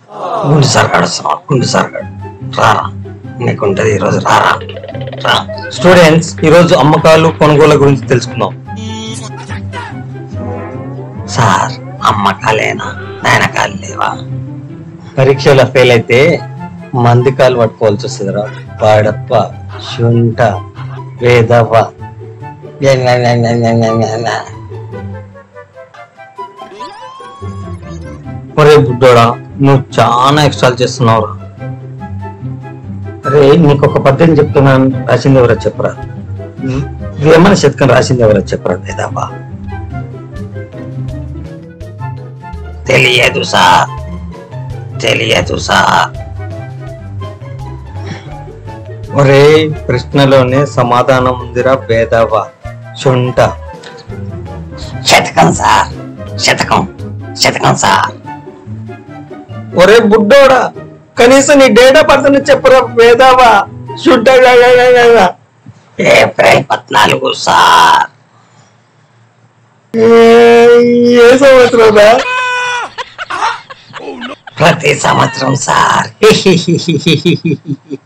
గుండు సరగాడు వస్తున్నాడు గుండు సరగాడు రారా నీకుంటది ఈరోజు రారా రా స్టూడెంట్స్ ఈరోజు అమ్మకాలు కొనుగోలు గురించి తెలుసుకుందాం సార్ అమ్మకాలేనా నాయనకాలు లేవా పరీక్షలో ఫెయిల్ అయితే మంది కాలు పట్టుకోవాల్సి వస్తుందిరా పాడప్ప శుంఠ వేదవ్వ ఒరే బుడ్డోడా నువ్వు చాలా ఎక్స్ట్రాలు చేస్తున్నావు అరే నీకు ఒక పద్ధతిని చెప్తున్నాను రాసింది ఎవరో చెప్పరా వేమన శతకం రాసింది ఎవరో చెప్పరా వేదవ్వ తెలియదు సార్ తెలియదు సార్ ఒరే ప్రశ్నలోనే సమాధానం ఉందిరా వేదవ్వ శుంఠ శతకం సార్ శతకం శతకం సార్ ఒరే బుడ్డోడా కనీసం నీ డేట్ ఆఫ్ బర్త్ చెప్పరా వేదావా శుద్ధ ఏప్రిల్ పద్నాలుగు సార్ ఏ సంవత్సరం రా ప్రతి సంవత్సరం సార్